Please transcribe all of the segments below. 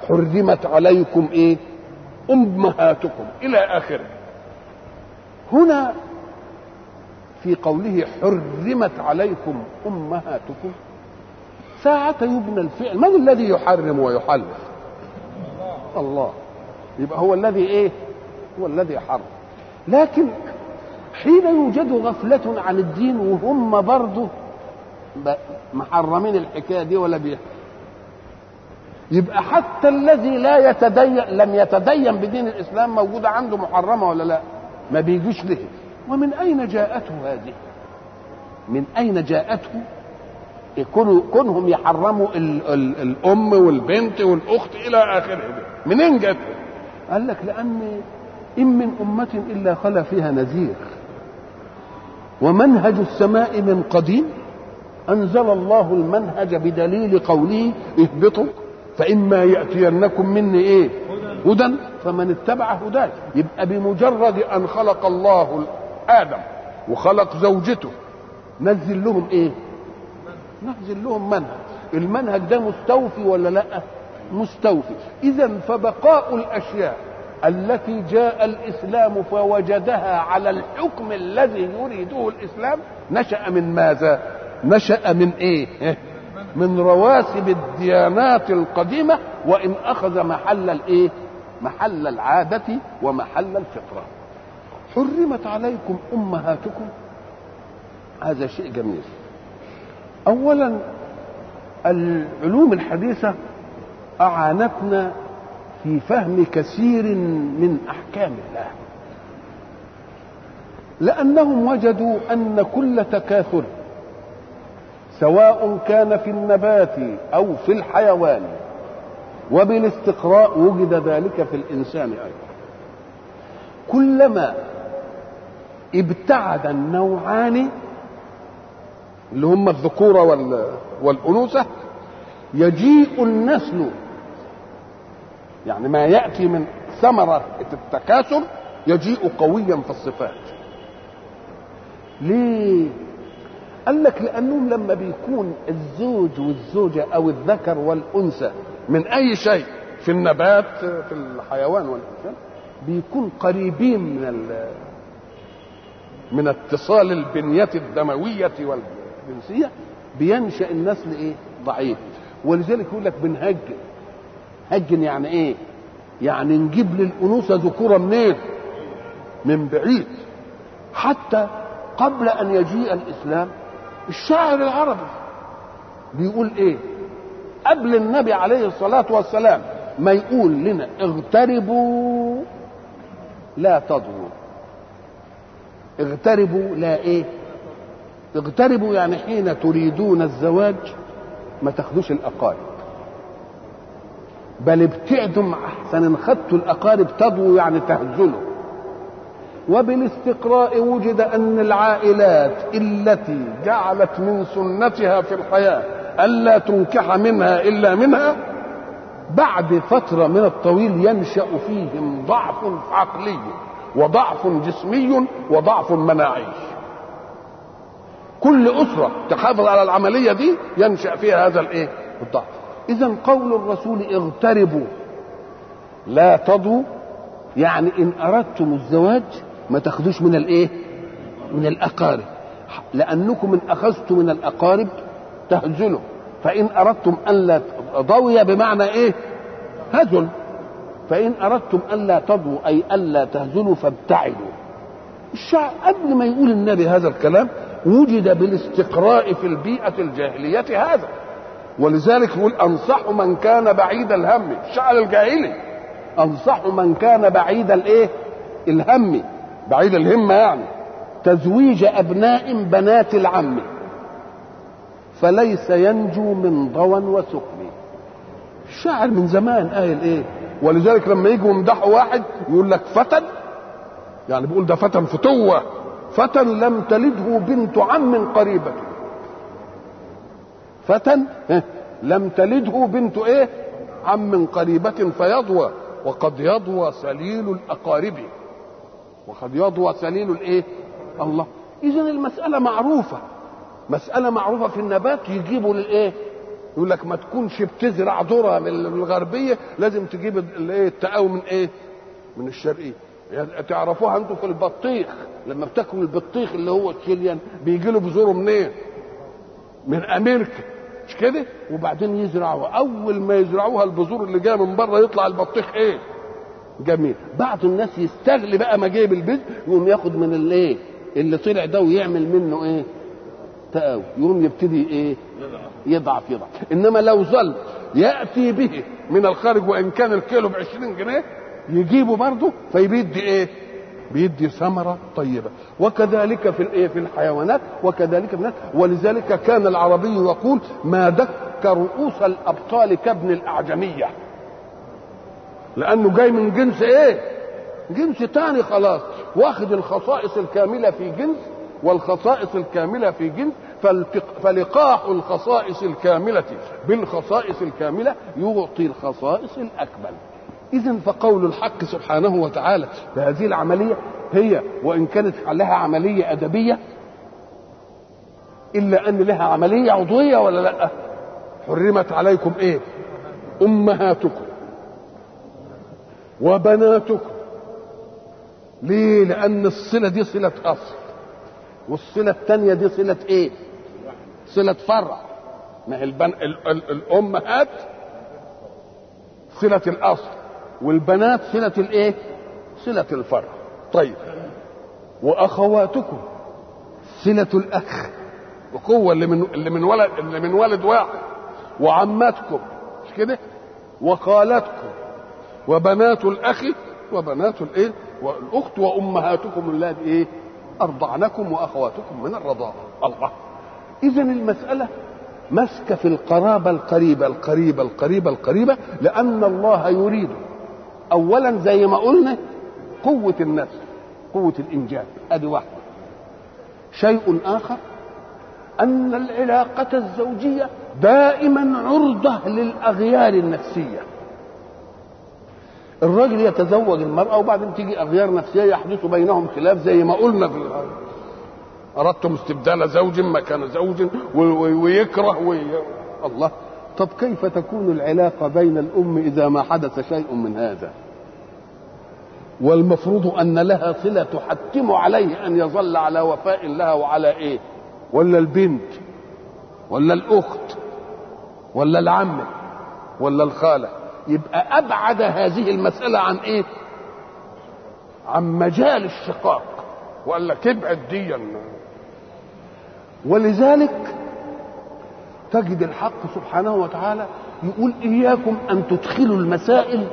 حرمت عليكم ايه امهاتكم الى اخره هنا في قوله حرمت عليكم امهاتكم ساعة يبنى الفعل من الذي يحرم ويحلف الله يبقى هو الذي ايه هو الذي حرم لكن حين يوجد غفلة عن الدين وهم برضه محرمين الحكاية دي ولا بيح يبقى حتى الذي لا يتدين لم يتدين بدين الإسلام موجودة عنده محرمة ولا لا ما بيجيش له ومن أين جاءته هذه من أين جاءته كونهم يحرموا ال ال الأم والبنت والأخت إلى آخره منين جت قال لك لأن إن من أمة إلا خلا فيها نذير ومنهج السماء من قديم أنزل الله المنهج بدليل قوله اهبطوا فإما يأتينكم مني إيه هدى فمن اتبع هداي يبقى بمجرد أن خلق الله آدم وخلق زوجته نزل لهم إيه ننزل لهم منهج المنهج ده مستوفي ولا لا مستوفي إذا فبقاء الأشياء التي جاء الإسلام فوجدها على الحكم الذي يريده الإسلام نشأ من ماذا نشأ من إيه من رواسب الديانات القديمة وإن أخذ محل الإيه محل العادة ومحل الفطرة حرمت عليكم أمهاتكم هذا شيء جميل أولا العلوم الحديثة أعانتنا في فهم كثير من أحكام الله لأنهم وجدوا أن كل تكاثر سواء كان في النبات أو في الحيوان وبالاستقراء وجد ذلك في الإنسان أيضا كلما ابتعد النوعان اللي هم الذكورة والأنوثة يجيء النسل يعني ما يأتي من ثمرة التكاثر يجيء قويا في الصفات ليه قال لك لأنهم لما بيكون الزوج والزوجة أو الذكر والأنثى من أي شيء في النبات في الحيوان والإنسان بيكون قريبين من من اتصال البنية الدموية والجنسية بينشأ النسل إيه؟ ضعيف ولذلك يقول لك بنهجن هجن يعني إيه؟ يعني نجيب للأنوثة ذكورة منين؟ من بعيد حتى قبل أن يجيء الإسلام الشاعر العربي بيقول ايه قبل النبي عليه الصلاة والسلام ما يقول لنا اغتربوا لا تضروا اغتربوا لا ايه اغتربوا يعني حين تريدون الزواج ما تاخدوش الاقارب بل ابتعدوا احسن ان خدتوا الاقارب تضووا يعني تهزلوا وبالاستقراء وجد ان العائلات التي جعلت من سنتها في الحياه الا تنكح منها الا منها بعد فتره من الطويل ينشا فيهم ضعف عقلي وضعف جسمي وضعف مناعي كل اسره تحافظ على العمليه دي ينشا فيها هذا الايه الضعف اذا قول الرسول اغتربوا لا تضوا يعني ان اردتم الزواج ما تاخدوش من الايه من الاقارب لانكم ان اخذتم من الاقارب تهزلوا فان اردتم ان لا ضوي بمعنى ايه هزل فان اردتم ان لا تضووا اي الا تهزلوا فابتعدوا الشعب قبل ما يقول النبي هذا الكلام وجد بالاستقراء في البيئة الجاهلية هذا ولذلك يقول أنصح من كان بعيد الهم الشعر الجاهلي أنصح من كان بعيد الإيه الهم بعيد الهمة يعني تزويج أبناء بنات العم فليس ينجو من ضوى وسقم الشاعر من زمان قايل ايه ولذلك لما يجوا يمدحوا واحد يقول لك فتى يعني بيقول ده فتى فتوة فتى لم تلده بنت عم قريبة فتى لم تلده بنت ايه عم قريبة فيضوى وقد يضوى سليل الأقارب وقد يضوى سليل الايه الله اذا المسألة معروفة مسألة معروفة في النبات يجيبوا للايه يقول لك ما تكونش بتزرع ذره من الغربيه لازم تجيب الايه التقاوي من ايه؟ من الشرقيه يعني تعرفوها انتم في البطيخ لما بتاكلوا البطيخ اللي هو الشيليان بيجي له بذوره منين؟ من امريكا مش كده؟ وبعدين يزرعوها اول ما يزرعوها البذور اللي جايه من بره يطلع البطيخ ايه؟ جميل بعض الناس يستغل بقى ما جايب البذر يقوم ياخد من الايه؟ اللي طلع ده ويعمل منه ايه؟ تقاوي يقوم يبتدي ايه؟ يضعف يضعف انما لو ظل ياتي به من الخارج وان كان الكيلو ب 20 جنيه يجيبه برضه فيبيدي ايه؟ بيدي ثمره طيبه وكذلك في الايه في الحيوانات وكذلك في الناس ولذلك كان العربي يقول ما دك رؤوس الابطال كابن الاعجميه لانه جاي من جنس ايه جنس تاني خلاص واخد الخصائص الكامله في جنس والخصائص الكامله في جنس فلقاح الخصائص الكامله بالخصائص الكامله يعطي الخصائص الاكمل اذا فقول الحق سبحانه وتعالى بهذه العمليه هي وان كانت لها عمليه ادبيه الا ان لها عمليه عضويه ولا لا حرمت عليكم ايه امهاتكم وبناتكم ليه لان الصله دي صله اصل والصله الثانيه دي صله ايه صله فرع ما هي البن... ال... ال... الامهات صله الاصل والبنات صله الايه صله الفرع طيب واخواتكم صله الاخ اخوه اللي من اللي من ولد اللي من ولد واحد وعماتكم مش كده وخالاتكم وبنات الاخ وبنات الايه والاخت وامهاتكم اللاتي ايه ارضعنكم واخواتكم من الرضاعه الله اذا المساله مسك في القرابه القريبه القريبه القريبه القريبه لان الله يريد اولا زي ما قلنا قوه النسل قوه الانجاب ادي واحده شيء اخر ان العلاقه الزوجيه دائما عرضه للاغيار النفسيه الراجل يتزوج المرأة وبعدين تيجي أغيار نفسية يحدث بينهم خلاف زي ما قلنا في أردتم استبدال زوج مكان زوج ويكره وي... الله طب كيف تكون العلاقة بين الأم إذا ما حدث شيء من هذا والمفروض أن لها صلة تحتم عليه أن يظل على وفاء لها وعلى إيه ولا البنت ولا الأخت ولا العمة ولا الخالة يبقى ابعد هذه المساله عن ايه عن مجال الشقاق وقال لك ابعد ديا ولذلك تجد الحق سبحانه وتعالى يقول اياكم ان تدخلوا المسائل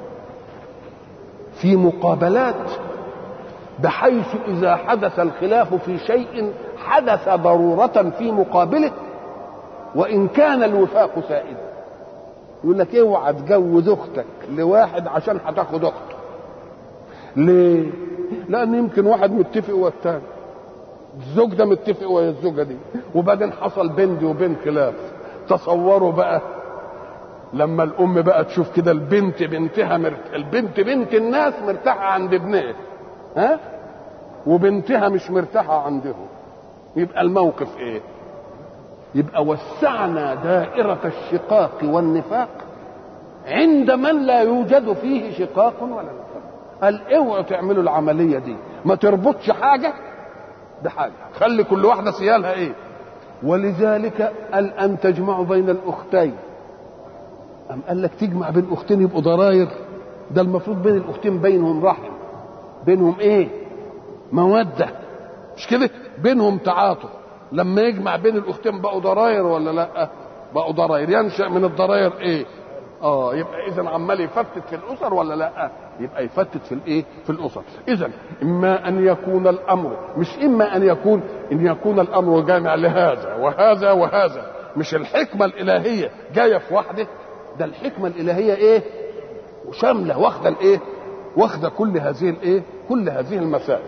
في مقابلات بحيث اذا حدث الخلاف في شيء حدث ضروره في مقابله وان كان الوفاق سائدا يقول لك اوعى تجوز اختك لواحد عشان هتاخد اخته ليه لان يمكن واحد متفق والتاني الزوج ده متفق ويا الزوجه دي وبعدين حصل بين دي وبين خلاف تصوروا بقى لما الام بقى تشوف كده البنت بنتها مرت... البنت بنت الناس مرتاحه عند ابنها ها وبنتها مش مرتاحه عندهم يبقى الموقف ايه يبقى وسعنا دائرة الشقاق والنفاق عند من لا يوجد فيه شقاق ولا نفاق قال اوعوا تعملوا العملية دي ما تربطش حاجة بحاجة خلي كل واحدة سيالها ايه ولذلك قال ان تجمعوا بين الاختين أم قال لك تجمع بين اختين يبقوا ضراير ده المفروض بين الاختين بينهم رحم بينهم ايه مودة مش كده بينهم تعاطف لما يجمع بين الاختين بقوا ضراير ولا لا بقوا ضراير ينشا من الضراير ايه اه يبقى اذا عمال يفتت في الاسر ولا لا يبقى يفتت في الايه في الاسر اذا اما ان يكون الامر مش اما ان يكون ان يكون الامر جامع لهذا وهذا وهذا مش الحكمه الالهيه جايه في واحده ده الحكمه الالهيه ايه وشامله واخده الايه واخده كل هذه الايه كل هذه المسائل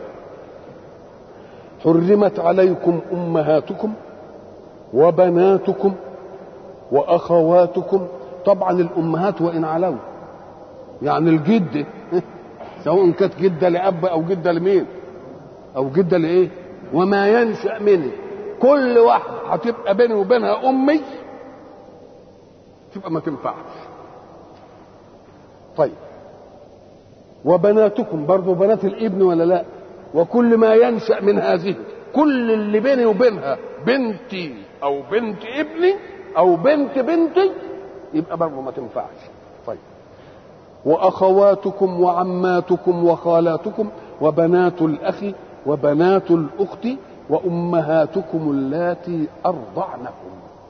حرمت عليكم امهاتكم وبناتكم واخواتكم طبعا الامهات وان علوا يعني الجد سواء كانت جده لاب او جده لمين او جده لايه وما ينشا منه كل واحده هتبقى بيني وبينها امي تبقى ما تنفعش طيب وبناتكم برضو بنات الابن ولا لا وكل ما ينشأ من هذه كل اللي بيني وبينها بنتي او بنت ابني او بنت بنتي يبقى برضه ما تنفعش طيب واخواتكم وعماتكم وخالاتكم وبنات الاخ وبنات الاخت وامهاتكم اللاتي ارضعنكم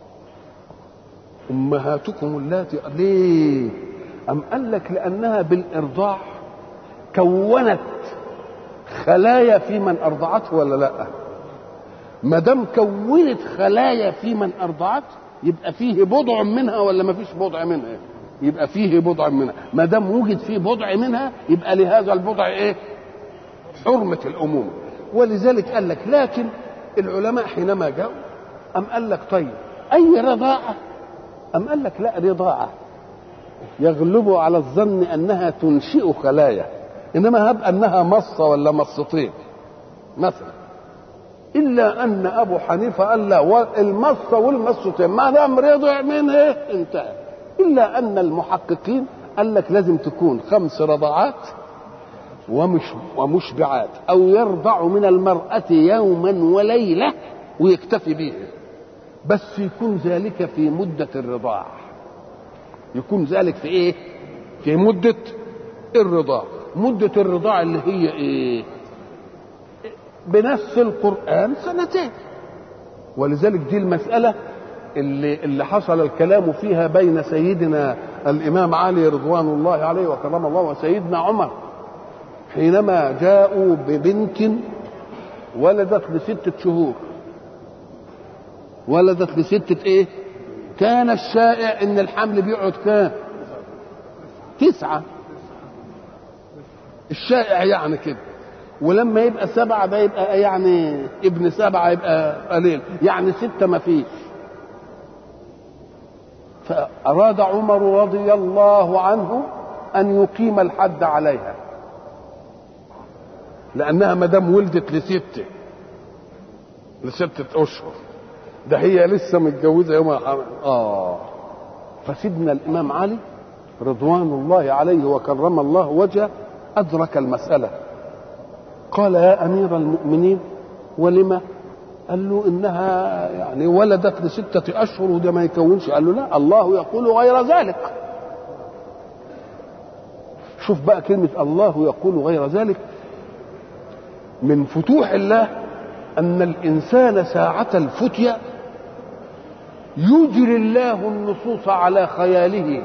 امهاتكم اللاتي ليه ام قال لك لانها بالارضاع كونت خلايا في من ارضعته ولا لا ما دام كونت خلايا في من ارضعته يبقى فيه بضع منها ولا ما فيش بضع منها يبقى فيه بضع منها ما دام وجد فيه بضع منها يبقى لهذا البضع ايه حرمة الأمومة ولذلك قال لك لكن العلماء حينما جاءوا أم قال لك طيب أي رضاعة أم قال لك لا رضاعة يغلب على الظن أنها تنشئ خلايا إنما هب أنها مصة ولا مصتين مثلا إلا أن أبو حنيفة قال لا المصة والمصتين ما دام رضع منها انتهى إلا أن المحققين قال لك لازم تكون خمس رضعات ومش ومشبعات أو يرضع من المرأة يوما وليلة ويكتفي به بس يكون ذلك في مدة الرضاع يكون ذلك في إيه؟ في مدة الرضاع مدة الرضاع اللي هي إيه؟ بنفس القرآن سنتين ولذلك دي المسألة اللي, اللي حصل الكلام فيها بين سيدنا الإمام علي رضوان الله عليه وكرم الله وسيدنا عمر حينما جاءوا ببنت ولدت لستة شهور ولدت لستة ايه كان الشائع ان الحمل بيقعد كام تسعة الشائع يعني كده ولما يبقى سبعة ده يبقى يعني ابن سبعة يبقى قليل يعني ستة ما فيش فأراد عمر رضي الله عنه أن يقيم الحد عليها لأنها ما دام ولدت لستة لستة أشهر ده هي لسه متجوزة يوم آه فسيدنا الإمام علي رضوان الله عليه وكرم الله وجهه أدرك المسألة قال يا أمير المؤمنين ولما قال له إنها يعني ولدت لستة أشهر وده ما يكونش قال له لا الله يقول غير ذلك شوف بقى كلمة الله يقول غير ذلك من فتوح الله أن الإنسان ساعة الفتية يجري الله النصوص على خياله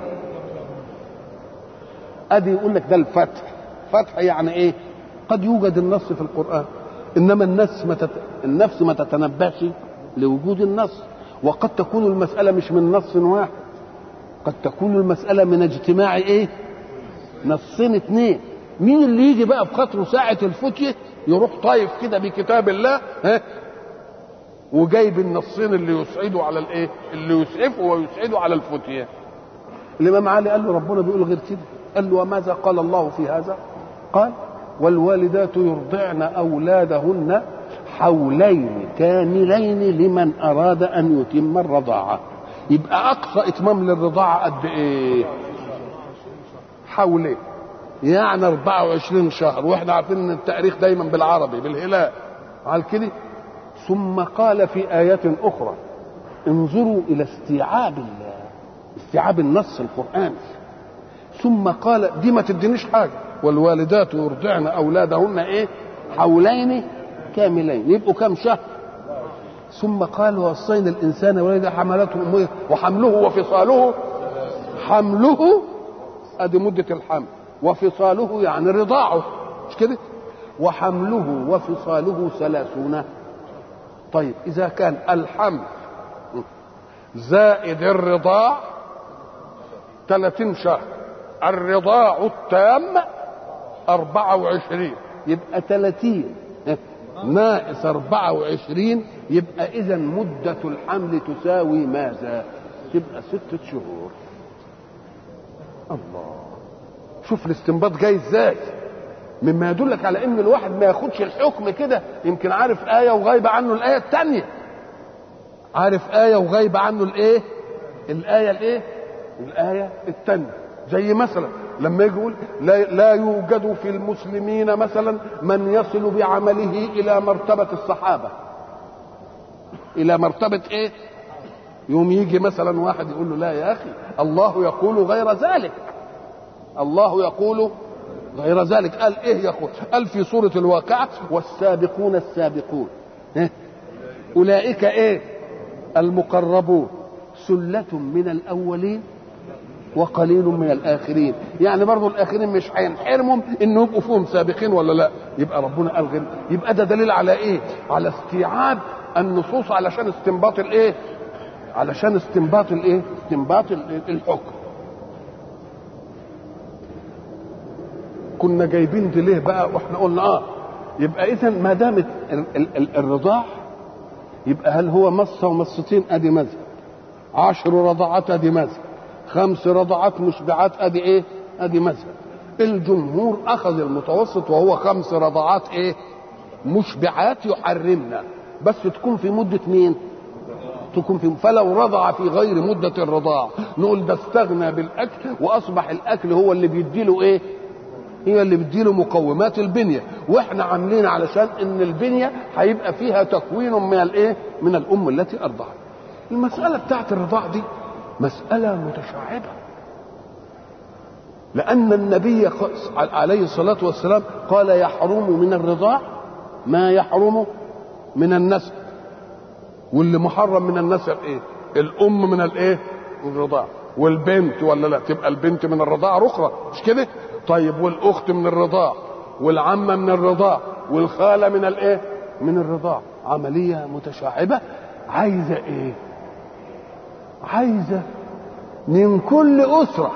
ادي يقول لك ده الفتح فتح يعني ايه قد يوجد النص في القران انما النفس ما تت... النفس ما تتنبهش لوجود النص وقد تكون المساله مش من نص واحد قد تكون المساله من اجتماع ايه نصين اثنين مين اللي يجي بقى بخاطره ساعه الفتيه يروح طايف كده بكتاب الله ها وجايب النصين اللي يسعدوا على الايه اللي يسعفوا ويسعدوا على الفتيه الامام علي قال له ربنا بيقول غير كده قال له وماذا قال الله في هذا قال والوالدات يرضعن اولادهن حولين كاملين لمن اراد ان يتم الرضاعه يبقى اقصى اتمام للرضاعه قد ايه حولين يعني 24 شهر واحنا عارفين ان التاريخ دايما بالعربي بالهلال على كده ثم قال في آيات أخرى انظروا إلى استيعاب استيعاب النص القرآني ثم قال دي ما تدينيش حاجة والوالدات يرضعن أولادهن إيه حولين كاملين يبقوا كم شهر ثم قال وصينا الإنسان ولد حملته أمه وحمله وفصاله حمله أدي مدة الحمل وفصاله يعني رضاعه مش كده وحمله وفصاله ثلاثون طيب إذا كان الحمل زائد الرضاع 30 شهر الرضاع التام 24 يبقى 30 ناقص 24 يبقى إذا مدة الحمل تساوي ماذا؟ تبقى ستة شهور الله شوف الاستنباط جاي ازاي مما يدلك على ان الواحد ما ياخدش الحكم كده يمكن عارف آية وغايبة عنه الآية الثانية عارف آية وغايبة عنه الإيه؟ الآية الإيه؟ الايه الثانيه زي مثلا لما يجي يقول لا, لا يوجد في المسلمين مثلا من يصل بعمله الى مرتبه الصحابه الى مرتبه ايه يوم يجي مثلا واحد يقول له لا يا اخي الله يقول غير ذلك الله يقول غير ذلك قال ايه يقول قال في سوره الواقعه والسابقون السابقون إيه؟ اولئك ايه المقربون سله من الاولين وقليل من الاخرين يعني برضو الاخرين مش هينحرمهم ان يبقوا فيهم سابقين ولا لا يبقى ربنا قال غير يبقى ده دليل على ايه على استيعاب النصوص علشان استنباط الايه علشان استنباط الايه استنباط الحكم كنا جايبين دي ليه بقى واحنا قلنا اه يبقى اذا ما دامت الرضاع يبقى هل هو مصه ومصتين ادي مذهب عشر رضعات ادي مذهب خمس رضعات مشبعات ادي ايه ادي مذهب الجمهور اخذ المتوسط وهو خمس رضعات ايه مشبعات يحرمنا بس تكون في مده مين تكون في فلو رضع في غير مدة الرضاع نقول ده استغنى بالأكل وأصبح الأكل هو اللي بيديله إيه؟ هي اللي بتديله مقومات البنية واحنا عاملين علشان ان البنية هيبقى فيها تكوين من الايه من الام التي ارضعت المسألة بتاعت الرضاع دي مسألة متشعبة لأن النبي عليه الصلاة والسلام قال يحرم من الرضاع ما يحرم من النسب واللي محرم من النسب ايه الام من الايه الرضاع والبنت ولا لا تبقى البنت من الرضاعة اخرى مش كده طيب والاخت من الرضاع والعمه من الرضاع والخاله من الايه من الرضاع عمليه متشعبه عايزه ايه عايزه من كل اسره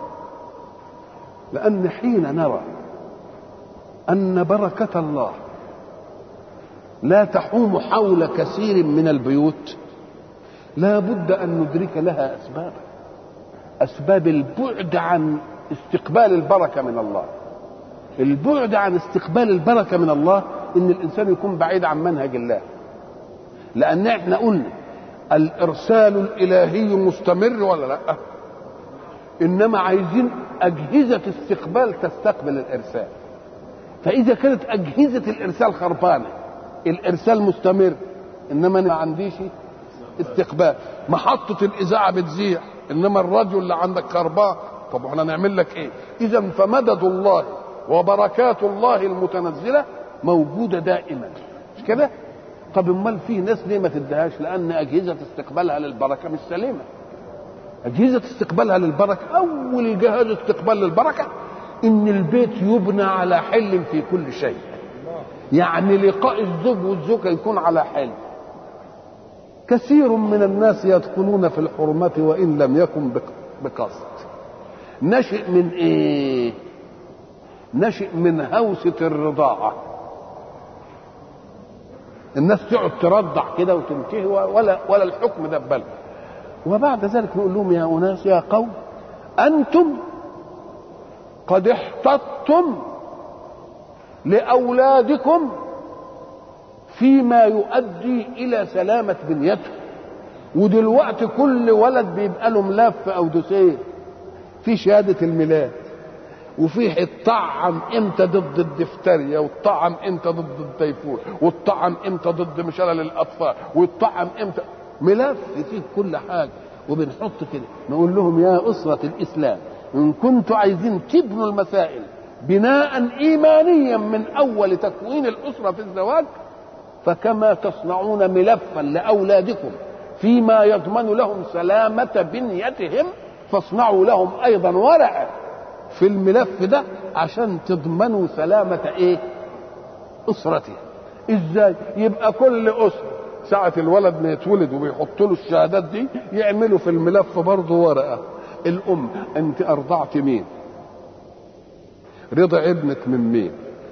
لان حين نرى ان بركه الله لا تحوم حول كثير من البيوت لا بد ان ندرك لها اسبابا اسباب البعد عن استقبال البركه من الله البعد عن استقبال البركه من الله ان الانسان يكون بعيد عن منهج الله لان احنا قلنا الارسال الالهي مستمر ولا لا انما عايزين اجهزه استقبال تستقبل الارسال فاذا كانت اجهزه الارسال خربانه الارسال مستمر انما انا ما عنديش استقبال محطه الاذاعه بتذيع انما الراديو اللي عندك خربان طب احنا نعمل لك ايه اذا فمدد الله وبركات الله المتنزله موجوده دائما مش كده طب امال في ناس ليه ما تديهاش لان اجهزه استقبالها للبركه مش سليمه اجهزه استقبالها للبركه اول جهاز استقبال للبركه ان البيت يبنى على حل في كل شيء يعني لقاء الزوج والزوجه يكون على حل كثير من الناس يدخلون في الحرمة وإن لم يكن بقصد نشئ من ايه نشئ من هوسة الرضاعة الناس تقعد ترضع كده وتنتهي ولا ولا الحكم ده بل وبعد ذلك نقول لهم يا أناس يا قوم أنتم قد احتطتم لأولادكم فيما يؤدي إلى سلامة بنيته ودلوقتي كل ولد بيبقى له ملف أو دوسيه في شهادة الميلاد وفي الطعم امتى ضد الدفتريا والطعم امتى ضد التيفون والطعم امتى ضد مشلل الاطفال والطعم امتى ملف فيه كل حاجه وبنحط كده نقول لهم يا اسره الاسلام ان كنتوا عايزين تبنوا المسائل بناء ايمانيا من اول تكوين الاسره في الزواج فكما تصنعون ملفا لاولادكم فيما يضمن لهم سلامه بنيتهم فاصنعوا لهم ايضا ورقه في الملف ده عشان تضمنوا سلامة ايه اسرته ازاي يبقى كل اسرة ساعة الولد ما يتولد وبيحطوا له الشهادات دي يعملوا في الملف برضه ورقة الام انت ارضعت مين رضع ابنك من مين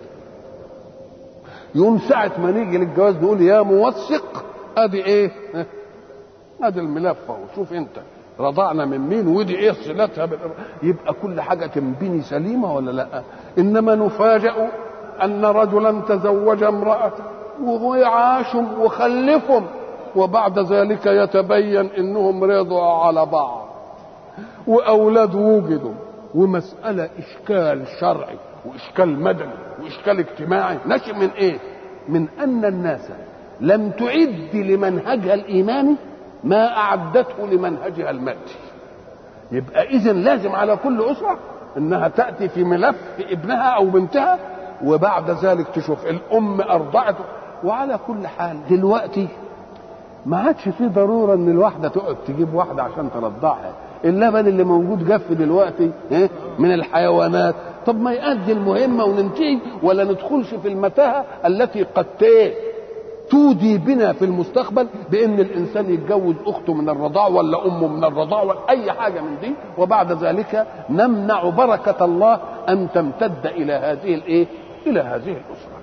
يوم ساعة ما نيجي للجواز نقول يا موثق ادي ايه ادي الملف اهو شوف انت رضعنا من مين ودي ايه صلتها بالإر... يبقى كل حاجه تنبني سليمه ولا لا انما نفاجأ ان رجلا تزوج امراه وعاشوا وخلفهم وبعد ذلك يتبين انهم رضعوا على بعض واولاد وجدوا ومساله اشكال شرعي واشكال مدني واشكال اجتماعي نشئ من ايه من ان الناس لم تعد لمنهجها الايماني ما اعدته لمنهجها المادي يبقى اذا لازم على كل اسره انها تاتي في ملف ابنها او بنتها وبعد ذلك تشوف الام ارضعته وعلى كل حال دلوقتي ما عادش في ضروره ان الواحده تقعد تجيب واحده عشان ترضعها اللبن اللي موجود جف دلوقتي إيه؟ من الحيوانات طب ما يؤدي المهمه وننتهي ولا ندخلش في المتاهه التي قد تودي بنا في المستقبل بان الانسان يتجوز اخته من الرضاع ولا امه من الرضاع ولا اي حاجه من دي وبعد ذلك نمنع بركه الله ان تمتد الى هذه الايه؟ الى هذه الاسره.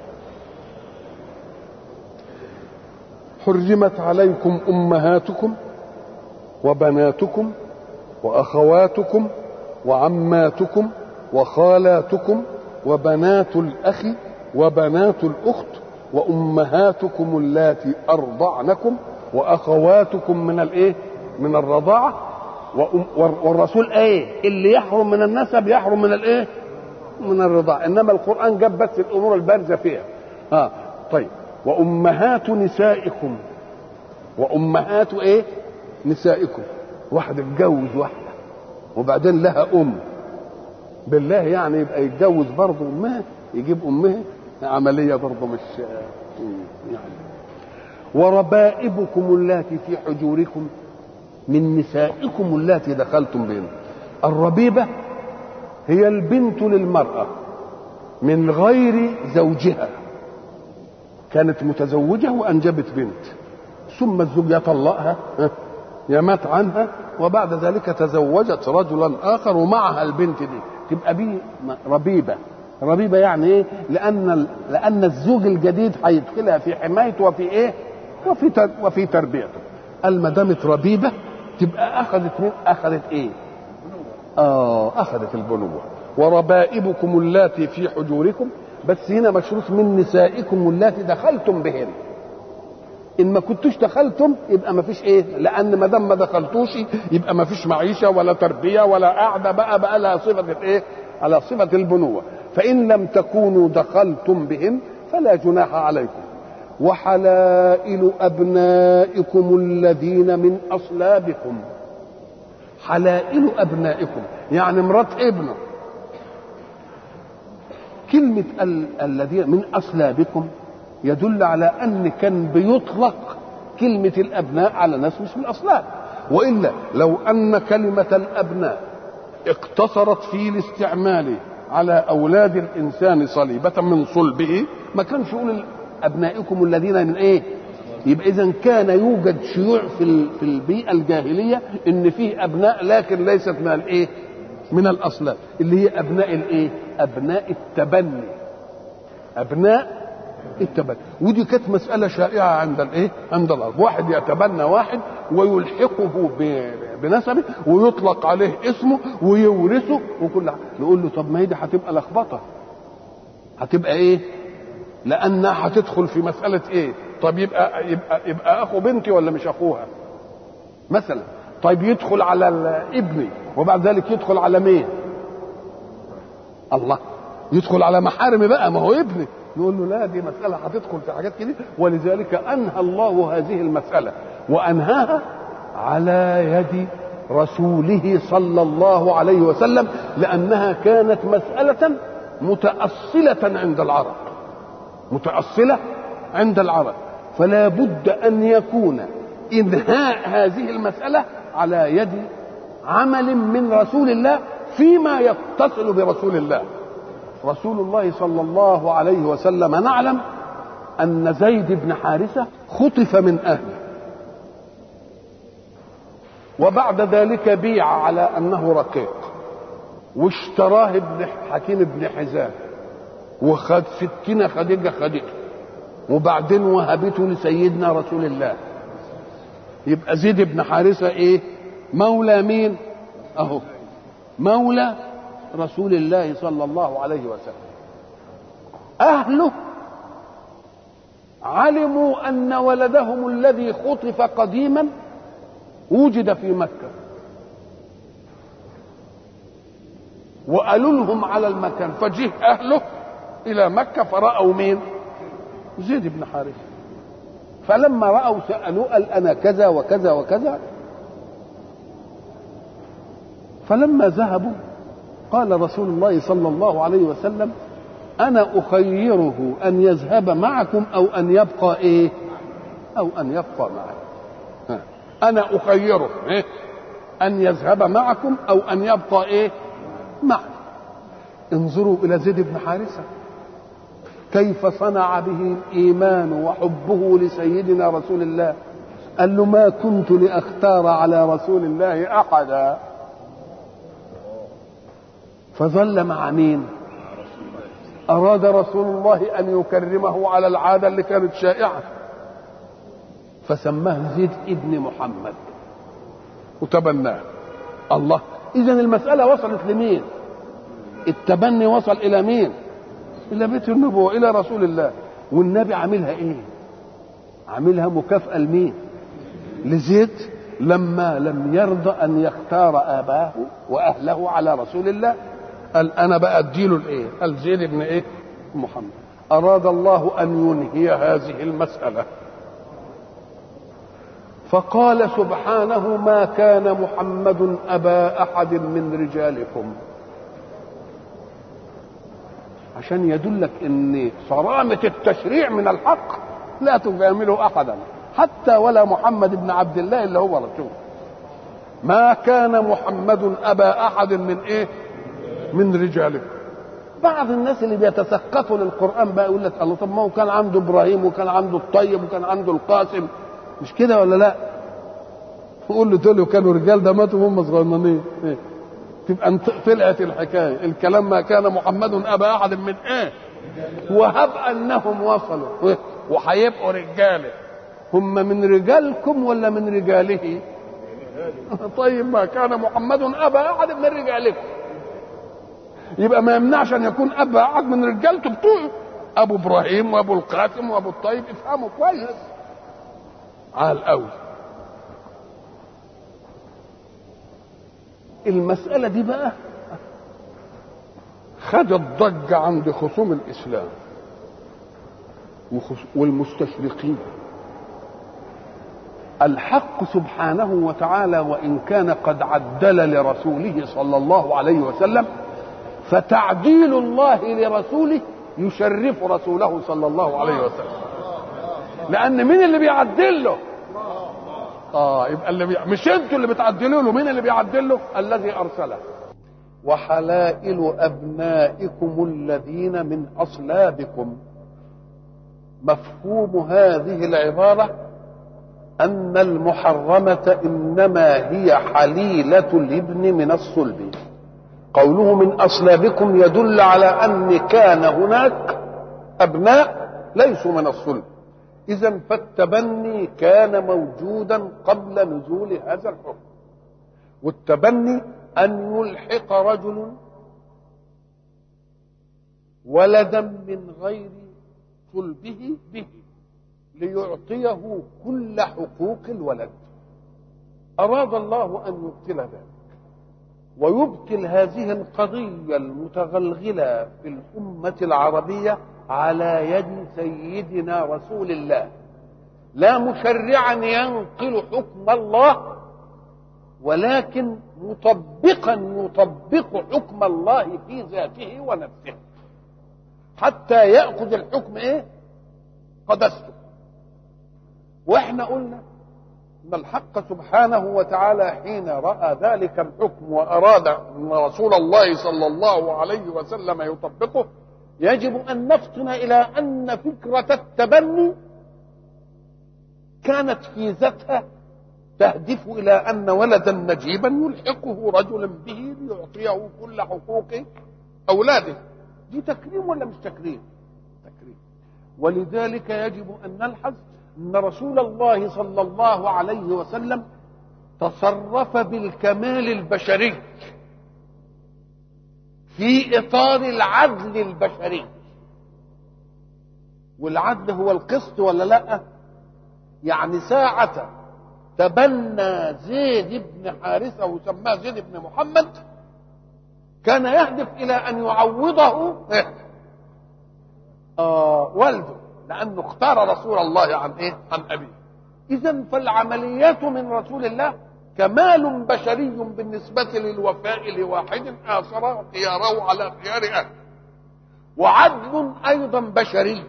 حرمت عليكم امهاتكم وبناتكم واخواتكم وعماتكم وخالاتكم وبنات الاخ وبنات الاخت وامهاتكم اللاتي ارضعنكم واخواتكم من الايه من الرضاعه والرسول ايه اللي يحرم من النسب يحرم من الايه من الرضاعه انما القران جاب بس الامور البارزه فيها ها آه. طيب وامهات نسائكم وامهات ايه نسائكم واحد اتجوز واحده وبعدين لها ام بالله يعني يبقى يتجوز برضه امها يجيب امها عمليه برضه مش يعني وربائبكم اللاتي في حجوركم من نسائكم اللاتي دخلتم بهن الربيبه هي البنت للمراه من غير زوجها كانت متزوجه وانجبت بنت ثم الزوج يطلقها يمات عنها وبعد ذلك تزوجت رجلا اخر ومعها البنت دي تبقى بيه ربيبه ربيبه يعني ايه لان لان الزوج الجديد هيدخلها في حمايته وفي ايه وفي وفي تربيته قال ما دامت ربيبه تبقى اخذت من اخذت ايه اه اخذت البنوه وربائبكم اللاتي في حجوركم بس هنا مشروط من نسائكم اللاتي دخلتم بهن ان ما كنتوش دخلتم يبقى ما فيش ايه لان ما دام ما دخلتوش يبقى ما فيش معيشه ولا تربيه ولا قاعده بقى بقى لها صفه الايه على صفه البنوه فان لم تكونوا دخلتم بهن فلا جناح عليكم وحلائل ابنائكم الذين من اصلابكم حلائل ابنائكم يعني مرات ابنه كلمه الذين من اصلابكم يدل على ان كان بيطلق كلمه الابناء على ناس مش من الاصلاب والا لو ان كلمه الابناء اقتصرت في الاستعمال على اولاد الانسان صليبه من صلبه ما كانش يقول ابنائكم الذين من ايه يبقى اذا كان يوجد شيوع في في البيئه الجاهليه ان فيه ابناء لكن ليست من الايه من الاصلاب اللي هي ابناء الايه ابناء التبني ابناء التبني ودي كانت مسألة شائعة عند الايه؟ عند الأرض، واحد يتبنى واحد ويلحقه بنسبه ويطلق عليه اسمه ويورثه وكل حاجة، نقول له طب ما هي دي هتبقى لخبطة. هتبقى ايه؟ لأنها هتدخل في مسألة ايه؟ طب يبقى يبقى يبقى أخو بنتي ولا مش أخوها؟ مثلا طيب يدخل على ابني وبعد ذلك يدخل على مين؟ الله يدخل على محارمي بقى ما هو ابني نقول له لا دي مسألة هتدخل في حاجات كده ولذلك أنهى الله هذه المسألة وأنهاها على يد رسوله صلى الله عليه وسلم لأنها كانت مسألة متأصلة عند العرب متأصلة عند العرب فلا بد أن يكون إنهاء هذه المسألة على يد عمل من رسول الله فيما يتصل برسول الله رسول الله صلى الله عليه وسلم نعلم أن زيد بن حارثة خطف من أهله وبعد ذلك بيع على أنه رقيق واشتراه ابن حكيم بن حزام وخد ستين خديجة خديجة وبعدين وهبته لسيدنا رسول الله يبقى زيد بن حارثة ايه مولى مين اهو مولى رسول الله صلى الله عليه وسلم اهله علموا ان ولدهم الذي خطف قديما وجد في مكه وقالوا لهم على المكان فجه اهله الى مكه فراوا مين زيد بن حارثه فلما راوا سالوه قال انا كذا وكذا وكذا فلما ذهبوا قال رسول الله صلى الله عليه وسلم انا اخيره ان يذهب معكم او ان يبقى ايه او ان يبقى معي انا اخيره إيه؟ ان يذهب معكم او ان يبقى ايه معي انظروا الى زيد بن حارثه كيف صنع به الايمان وحبه لسيدنا رسول الله قال له ما كنت لاختار على رسول الله احدا فظل مع مين اراد رسول الله ان يكرمه على العاده اللي كانت شائعه فسماه زيد ابن محمد وتبناه الله اذا المساله وصلت لمين التبني وصل الى مين الى بيت النبوه الى رسول الله والنبي عاملها ايه عاملها مكافاه لمين لزيد لما لم يرضى ان يختار اباه واهله على رسول الله قال انا بقى اديله الايه قال زيد بن ايه محمد اراد الله ان ينهي هذه المساله فقال سبحانه ما كان محمد ابا احد من رجالكم عشان يدلك ان صرامه التشريع من الحق لا تجامله احدا حتى ولا محمد بن عبد الله اللي هو رسول ما كان محمد ابا احد من ايه من رجالكم بعض الناس اللي بيتسقطوا للقران بقى يقول لك الله طب ما هو كان عنده ابراهيم وكان عنده الطيب وكان عنده القاسم مش كده ولا لا يقول له دول كانوا رجال ده ماتوا وهم صغننين إيه؟ تبقى طلعت الحكايه الكلام ما كان محمد ابا احد من ايه وهب انهم وصلوا إيه؟ وهيبقوا رجاله هم من رجالكم ولا من رجاله طيب ما كان محمد ابا احد من رجالكم يبقى ما يمنعش ان يكون ابا احد من رجالته بتوعه ابو ابراهيم وابو القاسم وابو الطيب افهموا كويس عال قوي المسألة دي بقى خدت ضجة عند خصوم الإسلام والمستشرقين الحق سبحانه وتعالى وإن كان قد عدل لرسوله صلى الله عليه وسلم فتعديل الله لرسوله يشرف رسوله صلى الله عليه وسلم لأن مين اللي بيعدل له؟ اه يبقى اللي بي... مش انتوا اللي بتعدلوا له مين اللي بيعدل له الذي ارسله وحلائل ابنائكم الذين من اصلابكم مفهوم هذه العباره ان المحرمه انما هي حليله الابن من الصلب قوله من اصلابكم يدل على ان كان هناك ابناء ليسوا من الصلب إذا فالتبني كان موجودا قبل نزول هذا الحكم والتبني أن يلحق رجل ولدا من غير صلبه به ليعطيه كل حقوق الولد أراد الله أن يبطل ذلك ويبطل هذه القضية المتغلغلة في الأمة العربية على يد سيدنا رسول الله لا مشرعا ينقل حكم الله ولكن مطبقا يطبق حكم الله في ذاته ونفسه حتى ياخذ الحكم ايه قدسته واحنا قلنا ان الحق سبحانه وتعالى حين راى ذلك الحكم واراد ان رسول الله صلى الله عليه وسلم يطبقه يجب ان نفطن الى ان فكره التبني كانت في ذاتها تهدف الى ان ولدا نجيبا يلحقه رجل به ليعطيه كل حقوق اولاده دي تكريم ولا مش تكريم تكريم ولذلك يجب ان نلحظ ان رسول الله صلى الله عليه وسلم تصرف بالكمال البشري في اطار العدل البشري والعدل هو القسط ولا لا يعني ساعة تبنى زيد بن حارثة وسماه زيد بن محمد كان يهدف الى ان يعوضه آه والده لانه اختار رسول الله عن ايه عن ابيه اذا فالعمليات من رسول الله كمال بشري بالنسبة للوفاء لواحد آثر خياره على خيار أهله وعدل أيضا بشري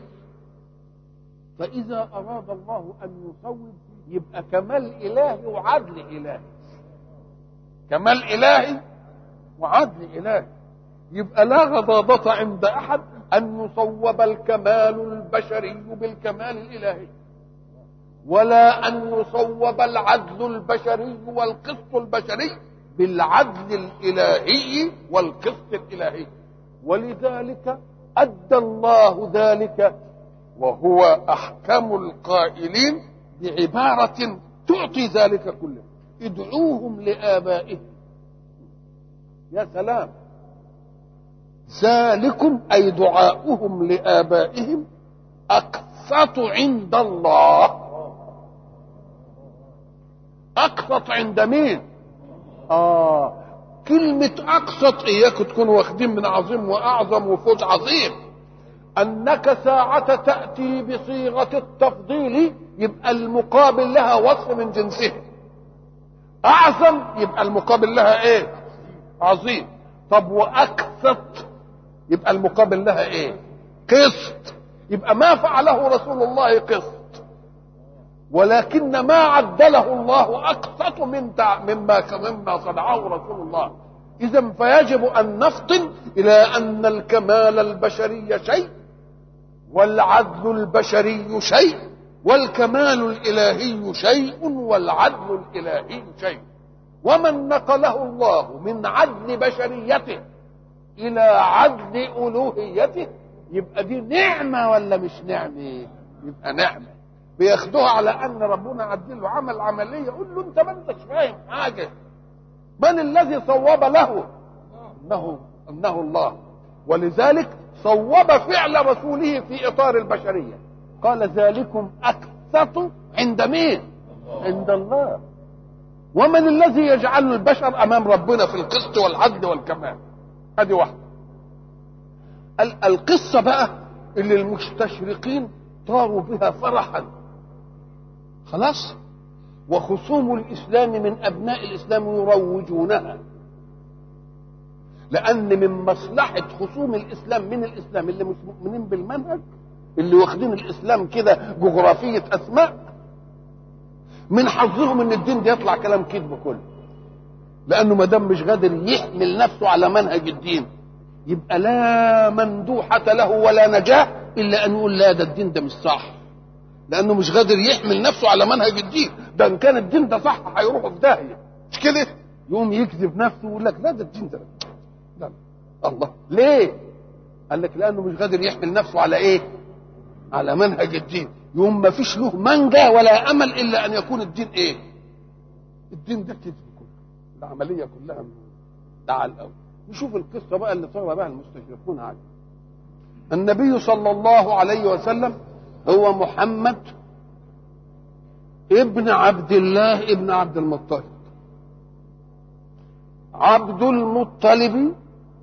فإذا أراد الله أن يصوب يبقى كمال إلهي وعدل إلهي كمال إلهي وعدل إلهي يبقى لا غضاضة عند أحد أن يصوب الكمال البشري بالكمال الإلهي ولا أن يصوب العدل البشري والقسط البشري بالعدل الإلهي والقسط الإلهي ولذلك أدى الله ذلك وهو أحكم القائلين بعبارة تعطي ذلك كله ادعوهم لآبائهم يا سلام ذلكم أي دعاؤهم لآبائهم أقسط عند الله أقسط عند مين؟ آه كلمة أقسط إياكم تكونوا واخدين من عظيم وأعظم وفوز عظيم أنك ساعة تأتي بصيغة التفضيل يبقى المقابل لها وصف من جنسها أعظم يبقى المقابل لها إيه؟ عظيم طب وأقسط يبقى المقابل لها إيه؟ قسط يبقى ما فعله رسول الله قسط ولكن ما عدله الله اقسط من مما مما صنعه رسول الله اذا فيجب ان نفطن الى ان الكمال البشري شيء والعدل البشري شيء والكمال الالهي شيء والعدل الالهي شيء ومن نقله الله من عدل بشريته الى عدل الوهيته يبقى دي نعمه ولا مش نعمه يبقى نعمه بياخدوها على ان ربنا عدل له عمل عمليه يقول له انت ما انتش فاهم حاجه من الذي صوب له انه انه الله ولذلك صوب فعل رسوله في اطار البشريه قال ذلكم اقسط عند مين عند الله ومن الذي يجعل البشر امام ربنا في القسط والعدل والكمال ادي واحده القصه بقى اللي المستشرقين طاروا بها فرحا خلاص وخصوم الاسلام من ابناء الاسلام يروجونها لان من مصلحه خصوم الاسلام من الاسلام اللي مش مؤمنين بالمنهج اللي واخدين الاسلام كده جغرافيه اسماء من حظهم ان الدين ده يطلع كلام كذب كله لانه ما دام مش قادر يحمل نفسه على منهج الدين يبقى لا مندوحة له ولا نجاة إلا أن يقول لا ده الدين ده مش صح لأنه مش قادر يحمل نفسه على منهج الدين ده إن كان الدين ده صح هيروحوا في داهية مش كده يقوم يكذب نفسه ويقول لك لا ده الدين ده لا الله ليه قال لك لأنه مش قادر يحمل نفسه على إيه على منهج الدين يوم ما فيش له منجا ولا أمل إلا أن يكون الدين إيه الدين ده كذب كله العملية كلها دعا الأول نشوف القصة بقى اللي صار بها المستشرقون عليه النبي صلى الله عليه وسلم هو محمد ابن عبد الله ابن عبد المطلب عبد المطلب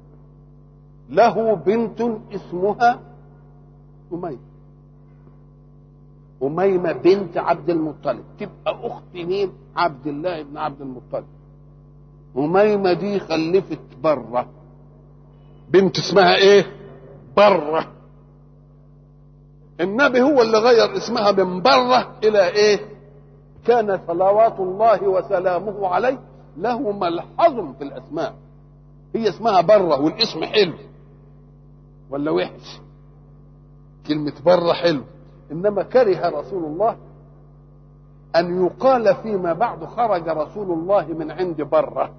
له بنت اسمها أميمة أميمة بنت عبد المطلب تبقى أخت مين؟ عبد الله بن عبد المطلب أميمة دي خلفت برة بنت اسمها ايه برة النبي هو اللي غير اسمها من برة الى ايه كان صلوات الله وسلامه عليه له ملحظ في الاسماء هي اسمها برة والاسم حلو ولا وحش كلمة برة حلو انما كره رسول الله ان يقال فيما بعد خرج رسول الله من عند بره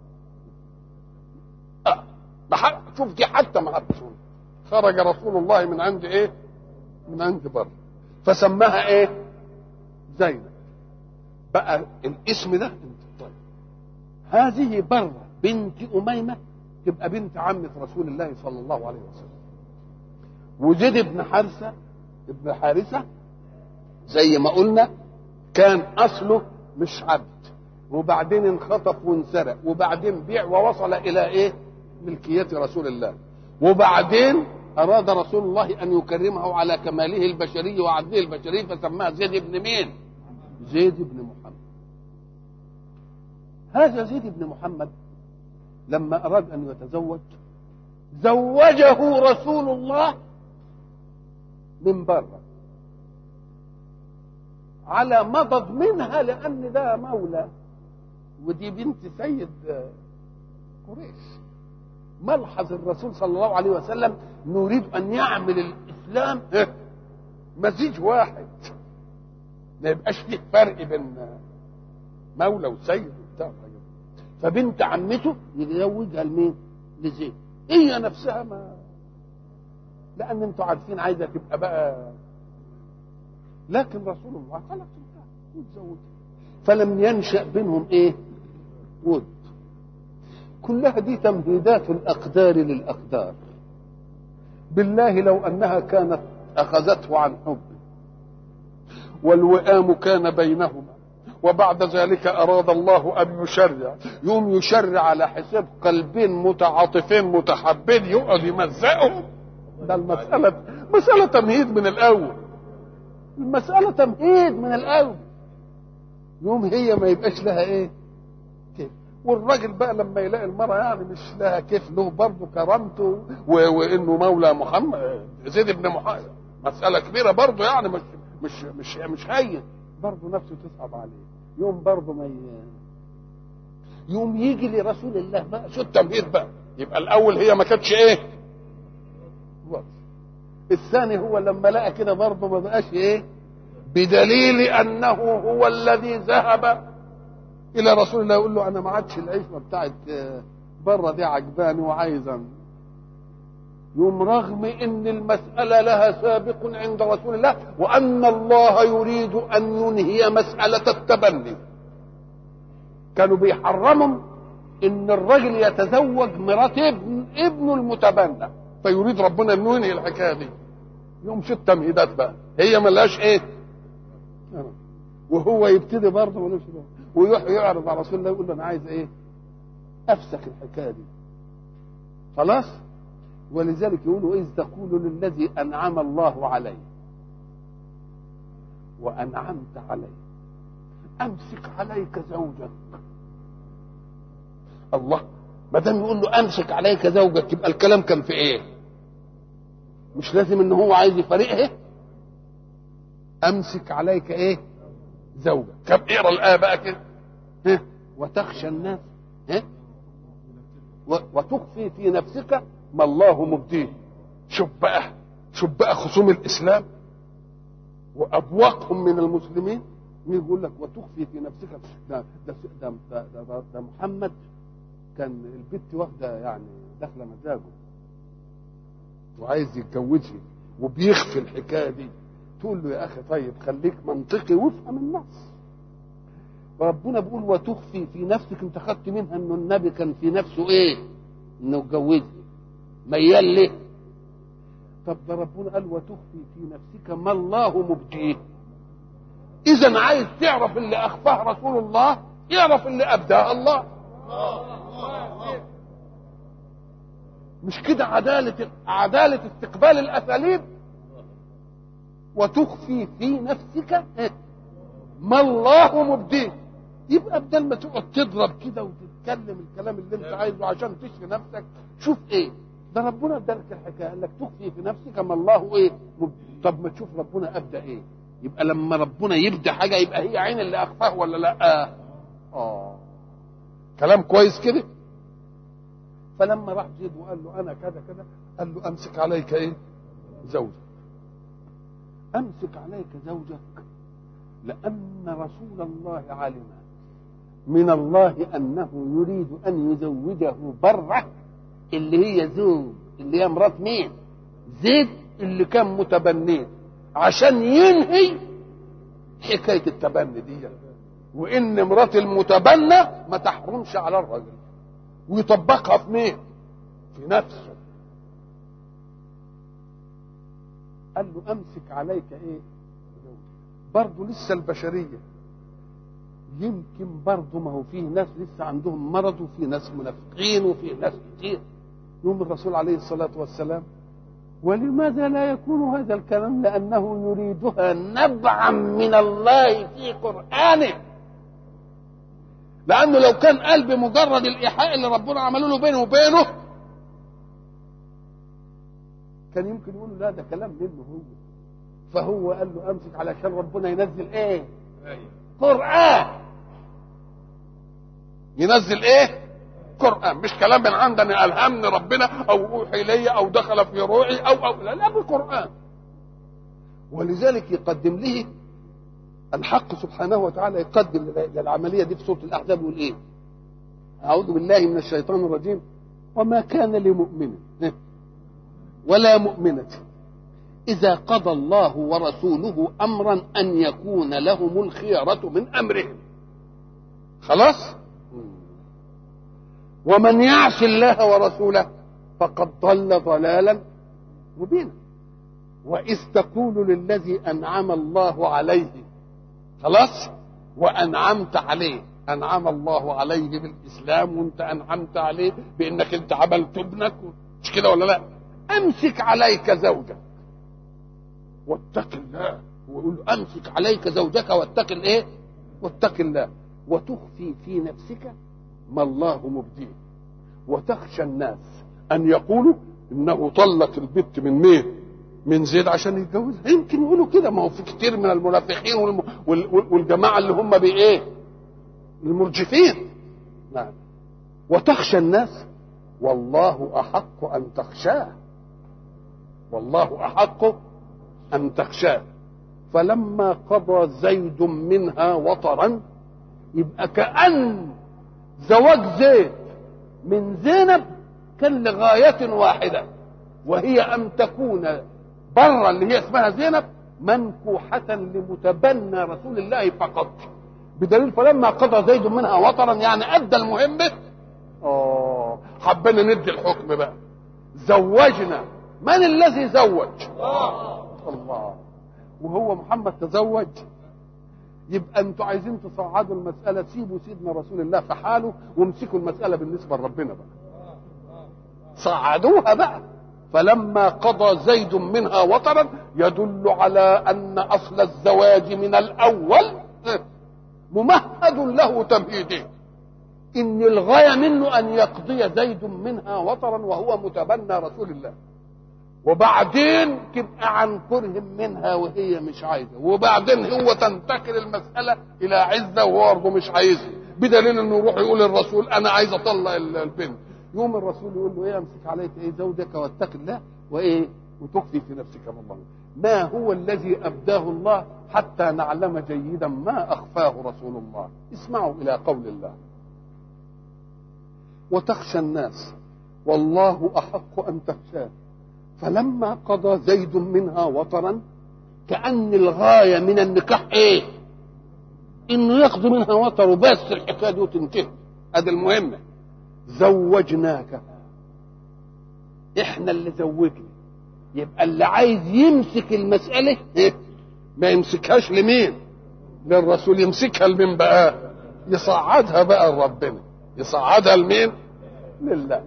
أه. شوف دي حتى مع الرسول خرج رسول الله من عند ايه من عند بره فسماها ايه زينب بقى الاسم ده طيب هذه بره بنت اميمه تبقى بنت عمه رسول الله صلى الله عليه وسلم وزيد بن حارثه ابن حارثه زي ما قلنا كان اصله مش عبد وبعدين انخطف وانسرق وبعدين بيع ووصل الى ايه ملكية رسول الله وبعدين أراد رسول الله أن يكرمه على كماله البشري وعدله البشري فسماه زيد بن مين زيد بن محمد هذا زيد بن محمد لما أراد أن يتزوج زوجه رسول الله من بره على مضض منها لأن ده مولى ودي بنت سيد قريش ملحظ الرسول صلى الله عليه وسلم نريد أن يعمل الإسلام مزيج واحد ما يبقاش فيه فرق بين مولى وسيد وبتاع فبنت عمته يزوجها لمين؟ لزيد هي نفسها ما لان انتوا عارفين عايزه تبقى بقى لكن رسول الله خلاص وتزوجها فلم ينشا بينهم ايه؟ ود كلها دي تمهيدات الاقدار للاقدار بالله لو انها كانت اخذته عن حب والوئام كان بينهما وبعد ذلك أراد الله أن يشرع يوم يشرع على حساب قلبين متعاطفين متحبين يقعد يمزقهم ده المسألة مسألة تمهيد من الأول المسألة تمهيد من الأول يوم هي ما يبقاش لها إيه كيف والراجل بقى لما يلاقي المرأة يعني مش لها كيف له برضه كرامته وإنه مولى محمد زيد بن محمد مسألة كبيرة برضه يعني مش مش مش مش هين برضه نفسه تصعب عليه يوم برضه ما ي... يوم يجي لرسول الله بقى شو التمهيد بقى يبقى الاول هي ما كانتش ايه الثاني هو لما لقى كده برضه ما بقاش ايه بدليل انه هو الذي ذهب الى رسول الله يقول له انا ما عادش العيشه بتاعت بره دي عجباني وعايز يوم رغم ان المسألة لها سابق عند رسول الله وان الله يريد ان ينهي مسألة التبني كانوا بيحرموا ان الرجل يتزوج مرات ابن ابنه المتبنى فيريد ربنا انه ينهي الحكايه دي يوم شو التمهيدات بقى هي ملهاش ايه وهو يبتدي برضه ملوش ويروح يعرض على رسول الله يقول له انا عايز ايه افسخ الحكايه دي خلاص ولذلك يقولوا إذ تقول للذي أنعم الله عليه وأنعمت عليه أمسك عليك زوجك الله ما دام يقول له أمسك عليك زوجك يبقى الكلام كان في إيه؟ مش لازم إن هو عايز يفارقها أمسك عليك إيه؟ زوجك طب اقرا الآية بقى كده ها وتخشى الناس ها وتخفي في نفسك ما الله مبديه شوف بقى شوف بقى خصوم الاسلام وابواقهم من المسلمين يقول لك وتخفي في نفسك ده ده ده, ده, ده, ده, ده محمد كان البت واخده يعني داخله مزاجه وعايز يتجوزها وبيخفي الحكايه دي تقول له يا اخي طيب خليك منطقي وافهم النص ربنا بيقول وتخفي في نفسك انت خدت منها انه النبي كان في نفسه ايه؟ انه اتجوزها ميال ليه طب ده ربنا قال وتخفي في نفسك ما الله مبديه اذا عايز تعرف اللي اخفاه رسول الله يعرف اللي ابداه الله مش كده عدالة عدالة استقبال الأساليب وتخفي في نفسك ما الله مبديه يبقى بدل ما تقعد تضرب كده وتتكلم الكلام اللي انت عايزه عشان تشفي نفسك شوف ايه ده ربنا ادالك الحكايه قال لك تخفي في نفسك ما الله ايه طب ما تشوف ربنا ابدا ايه يبقى لما ربنا يبدا حاجه يبقى هي عين اللي اخفاه ولا لا اه كلام كويس كده فلما راح زيد وقال له انا كذا كذا قال له امسك عليك ايه زوجك امسك عليك زوجك لان رسول الله علم من الله انه يريد ان يزوجه بره اللي هي زوج اللي هي مرات مين زيد اللي كان متبنين عشان ينهي حكايه التبني دي وان مرات المتبنى ما تحرمش على الرجل ويطبقها في مين في نفسه قال له امسك عليك ايه برضه لسه البشريه يمكن برضه ما هو فيه ناس لسه عندهم مرض وفي ناس منافقين وفي ناس كتير يوم الرسول عليه الصلاة والسلام ولماذا لا يكون هذا الكلام لأنه يريدها نبعا من الله في قرآنه لأنه لو كان قال بمجرد الإيحاء اللي ربنا عمله له بينه وبينه كان يمكن يقول لا ده كلام منه هو فهو قال له امسك علشان ربنا ينزل ايه قرآن ينزل ايه قرآن مش كلام من عندنا ألهمني ربنا أو أوحي لي أو دخل في روعي أو أو لا لا بقرآن ولذلك يقدم له الحق سبحانه وتعالى يقدم للعملية دي في سورة الأحزاب يقول إيه أعوذ بالله من الشيطان الرجيم وما كان لمؤمن ولا مؤمنة إذا قضى الله ورسوله أمرا أن يكون لهم الخيرة من أمرهم خلاص ومن يعص الله ورسوله فقد ضل ضلالا مبينا وإذ تقول للذي أنعم الله عليه خلاص وأنعمت عليه أنعم الله عليه بالإسلام وأنت أنعمت عليه بأنك أنت عملت ابنك مش كده ولا لا أمسك عليك زوجك واتق الله ويقول أمسك عليك زوجك واتق الإيه واتق الله وتخفي في نفسك ما الله مبديه وتخشى الناس ان يقولوا انه طلق البت من مين من زيد عشان يتجوزها يمكن يقولوا كده ما هو في كتير من المنافقين والم... وال... والجماعه اللي هم بايه المرجفين نعم وتخشى الناس والله احق ان تخشاه والله احق ان تخشاه فلما قضى زيد منها وطرا يبقى كأن زواج زيد من زينب كان لغاية واحدة وهي أن تكون برا اللي هي اسمها زينب منكوحة لمتبنى رسول الله فقط بدليل فلما قضى زيد منها وطرا يعني أدى المهمة آه حبينا ندي الحكم بقى زوجنا من الذي زوج الله وهو محمد تزوج يبقى انتوا عايزين تصعدوا المسألة سيبوا سيدنا رسول الله في حاله وامسكوا المسألة بالنسبة لربنا بقى صعدوها بقى فلما قضى زيد منها وطرا يدل على أن أصل الزواج من الأول ممهد له تمهيده إن الغاية منه أن يقضي زيد منها وطرا وهو متبنى رسول الله وبعدين تبقى عن كره منها وهي مش عايزه وبعدين هو تنتقل المساله الى عزه وهو برضه مش عايزها بدليل انه يروح يقول للرسول انا عايز اطلق البنت يوم الرسول يقول له ايه امسك عليك ايه زوجك واتق الله وايه وتخفي في نفسك ما الله ما هو الذي ابداه الله حتى نعلم جيدا ما اخفاه رسول الله اسمعوا الى قول الله وتخشى الناس والله احق ان تخشاه فلما قضى زيد منها وطرا كأن الغاية من النكاح ايه انه يقضي منها وطر وبس الحكاية دي وتنتهي هذا المهمة زوجناك احنا اللي زوجنا يبقى اللي عايز يمسك المسألة إيه؟ ما يمسكهاش لمين للرسول يمسكها لمين بقى يصعدها بقى لربنا يصعدها لمين لله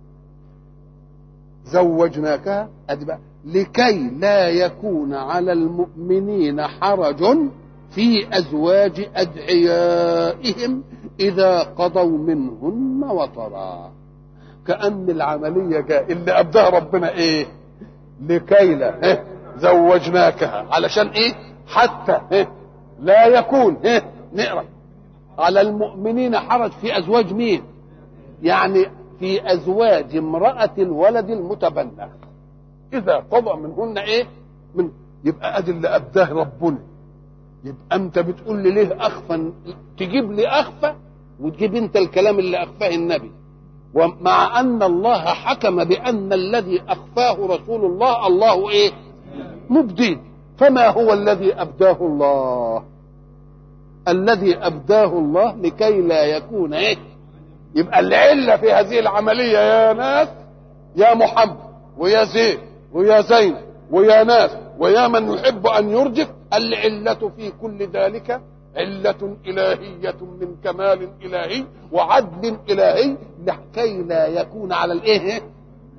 زوجناكها ادي بقى لكي لا يكون على المؤمنين حرج في ازواج ادعيائهم اذا قضوا منهن وطرا كان العمليه جاء اللي ابداها ربنا ايه لكي لا إيه؟ زوجناكها علشان ايه حتى إيه؟ لا يكون إيه؟ نقرا على المؤمنين حرج في ازواج مين يعني في ازواج امراه الولد المتبنى اذا قضى منهن ايه من يبقى ادي اللي ابداه ربنا يبقى انت بتقول لي ليه اخفى تجيب لي اخفى وتجيب انت الكلام اللي اخفاه النبي ومع ان الله حكم بان الذي اخفاه رسول الله الله ايه مبدين فما هو الذي ابداه الله الذي ابداه الله لكي لا يكون ايه يبقى العله في هذه العمليه يا ناس يا محمد ويا زيد ويا زينب ويا ناس ويا من يحب ان يرجف العله في كل ذلك علة إلهية من كمال إلهي وعدل إلهي لكي لا يكون على الإيه؟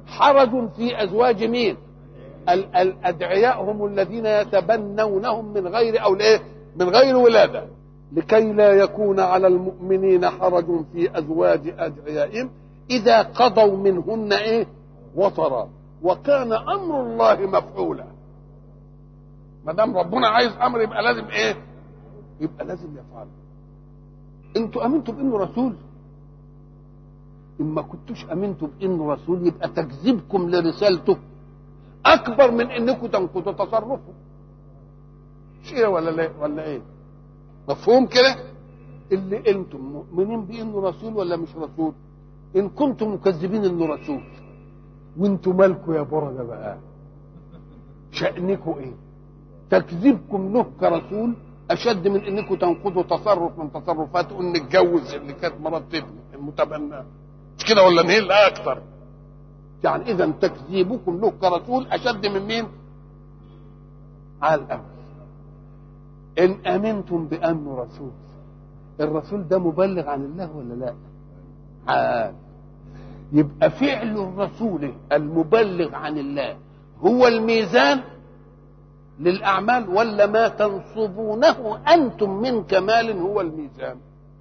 حرج في ازواج مين ال- الادعياء هم الذين يتبنونهم من غير او ايه من غير ولاده لكي لا يكون على المؤمنين حرج في ازواج ادعيائهم اذا قضوا منهن ايه وطرا وكان امر الله مفعولا ما دام ربنا عايز امر يبقى لازم ايه يبقى لازم يفعله انتوا امنتوا بانه رسول ان ما كنتوش امنتوا بانه رسول يبقى تكذيبكم لرسالته اكبر من انكم تنقضوا تصرفه شيء ولا لا ولا ايه مفهوم كده اللي انتم مؤمنين بانه رسول ولا مش رسول ان كنتم مكذبين انه رسول وانتم مالكم يا برده بقى شأنكم ايه تكذيبكم له كرسول اشد من انكم تنقضوا تصرف من تصرفاته ان نتجوز اللي كانت مرات ابني المتبنى مش كده ولا نهي لا اكتر يعني اذا تكذيبكم له كرسول اشد من مين على الاول ان امنتم بانه رسول الرسول ده مبلغ عن الله ولا لا عاد يبقى فعل الرسول المبلغ عن الله هو الميزان للاعمال ولا ما تنصبونه انتم من كمال هو الميزان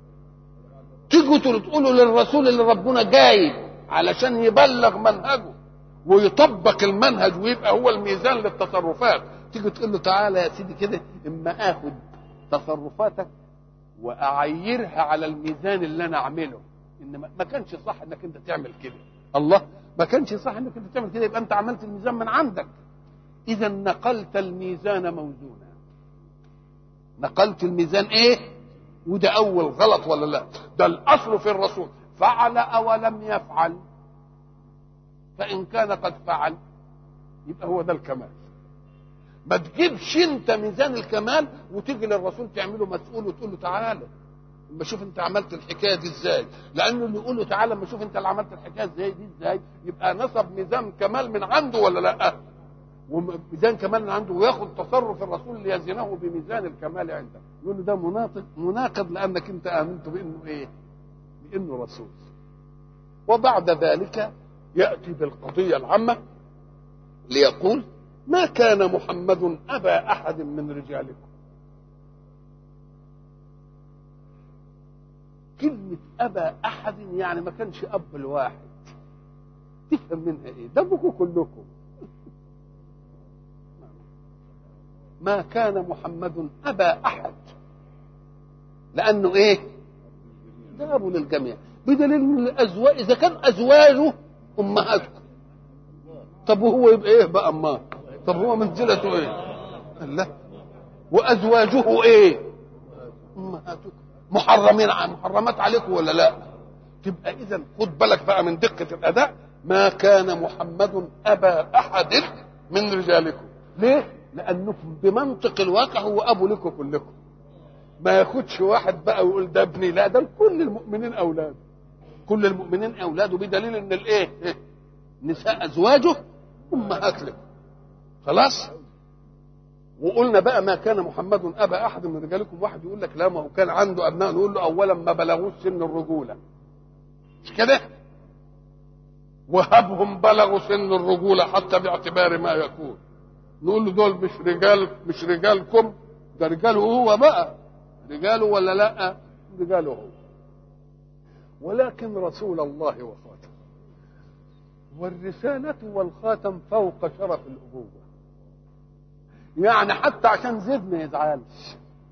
تيجوا تقولوا للرسول اللي ربنا جاي علشان يبلغ منهجه ويطبق المنهج ويبقى هو الميزان للتصرفات تيجي تقول له تعالى يا سيدي كده اما اخد تصرفاتك واعيرها على الميزان اللي انا اعمله ان ما كانش صح انك انت تعمل كده الله ما كانش صح انك انت تعمل كده يبقى انت عملت الميزان من عندك اذا نقلت الميزان موزونا نقلت الميزان ايه وده اول غلط ولا لا ده الاصل في الرسول فعل او لم يفعل فان كان قد فعل يبقى هو ده الكمال ما تجيبش انت ميزان الكمال وتيجي للرسول تعمله مسؤول وتقول له تعالى اما شوف انت عملت الحكايه دي ازاي لانه اللي يقول له تعالى اما شوف انت اللي عملت الحكايه ازاي دي ازاي يبقى نصب ميزان كمال من عنده ولا لا وميزان كمال من عنده وياخد تصرف الرسول ليزنه بميزان الكمال عنده يقول له ده مناقض مناقض لانك انت امنت بانه ايه بانه رسول وبعد ذلك ياتي بالقضيه العامه ليقول ما كان محمد ابا احد من رجالكم كلمة أبا أحد يعني ما كانش أب الواحد تفهم منها إيه؟ ده أبوكم كلكم ما كان محمد أبا أحد لأنه إيه؟ ده أبو للجميع بدليل إن الأزواج إذا كان أزواجه أمهاتكم طب وهو يبقى إيه بقى أماه؟ طب هو منزلته إيه؟ لا وأزواجه إيه؟ أمهاتكم محرمين محرمات عليكم ولا لا تبقى اذا خد بالك بقى من دقه الاداء ما كان محمد ابا احد من رجالكم ليه لانه بمنطق الواقع هو ابو لكم كلكم ما ياخدش واحد بقى ويقول ده ابني لا ده كل المؤمنين اولاده كل المؤمنين اولاده بدليل ان الايه نساء ازواجه امهات لكم خلاص وقلنا بقى ما كان محمد ابا احد من رجالكم واحد يقول لك لا ما هو كان عنده ابناء نقول له اولا ما بلغوش سن الرجوله مش كده وهبهم بلغوا سن الرجوله حتى باعتبار ما يكون نقول له دول مش رجال مش رجالكم ده رجاله هو بقى رجاله ولا لا رجاله هو ولكن رسول الله وخاتم والرسالة والخاتم فوق شرف الأبوة يعني حتى عشان زيد ما يزعلش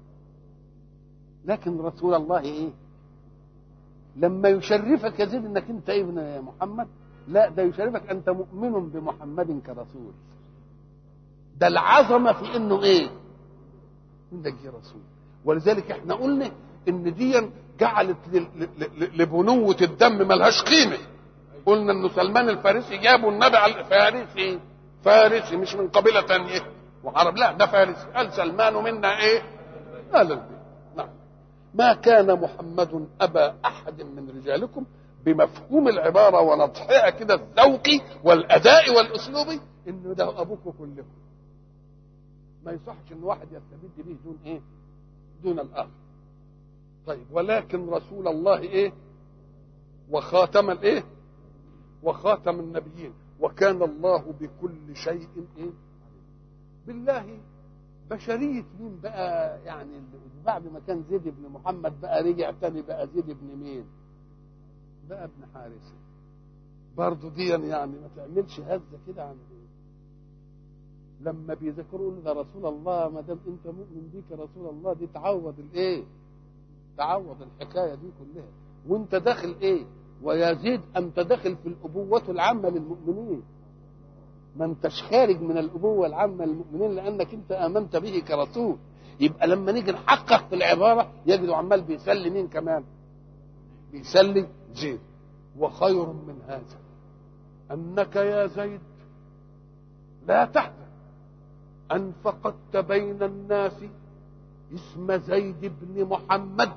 لكن رسول الله ايه لما يشرفك يا زيد انك انت ابن محمد لا ده يشرفك انت مؤمن بمحمد كرسول ده العظمه في انه ايه انك جه رسول ولذلك احنا قلنا ان دي جعلت لبنوة الدم ملهاش قيمة قلنا انه سلمان الفارسي جابوا النبي على الفارسي فارسي مش من قبيلة تانية وعرب لا ده فارسي قال سلمان منا ايه قال البيت نعم ما كان محمد ابا احد من رجالكم بمفهوم العباره ونطحها كده الذوقي والاداء والاسلوبي انه ده ابوكم كلكم ما يصحش ان واحد يستبد به دون ايه دون الاخر طيب ولكن رسول الله ايه وخاتم الايه وخاتم النبيين وكان الله بكل شيء ايه بالله بشرية مين بقى يعني بعد ما كان زيد بن محمد بقى رجع تاني بقى زيد بن مين بقى ابن حارثة برضه دي يعني ما تعملش هزة كده عن ايه لما بيذكروا ده رسول الله ما دام انت مؤمن بيك يا رسول الله دي تعوض الايه تعوض الحكايه دي كلها وانت داخل ايه ويزيد انت داخل في الابوه العامه للمؤمنين ما انتش خارج من الابوه العامه للمؤمنين لانك انت امنت به كرسول يبقى لما نيجي نحقق في العباره يجدوا عمال بيسلي مين كمان بيسلي زيد وخير من هذا انك يا زيد لا تحزن أن فقدت بين الناس اسم زيد بن محمد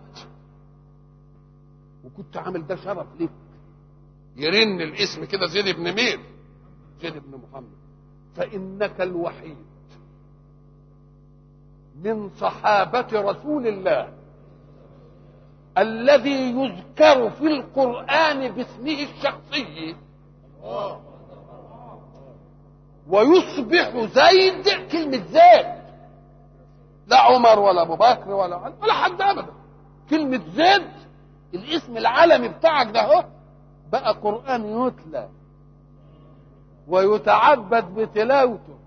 وكنت عامل ده شرف ليك يرن الاسم كده زيد بن مين زيد بن محمد فإنك الوحيد من صحابة رسول الله الذي يذكر في القرآن باسمه الشخصي ويصبح زيد كلمة زيد لا عمر ولا أبو بكر ولا علي ولا حد أبدا كلمة زيد الاسم العالمي بتاعك ده اهو بقى قرآن يتلى ويتعبد بتلاوته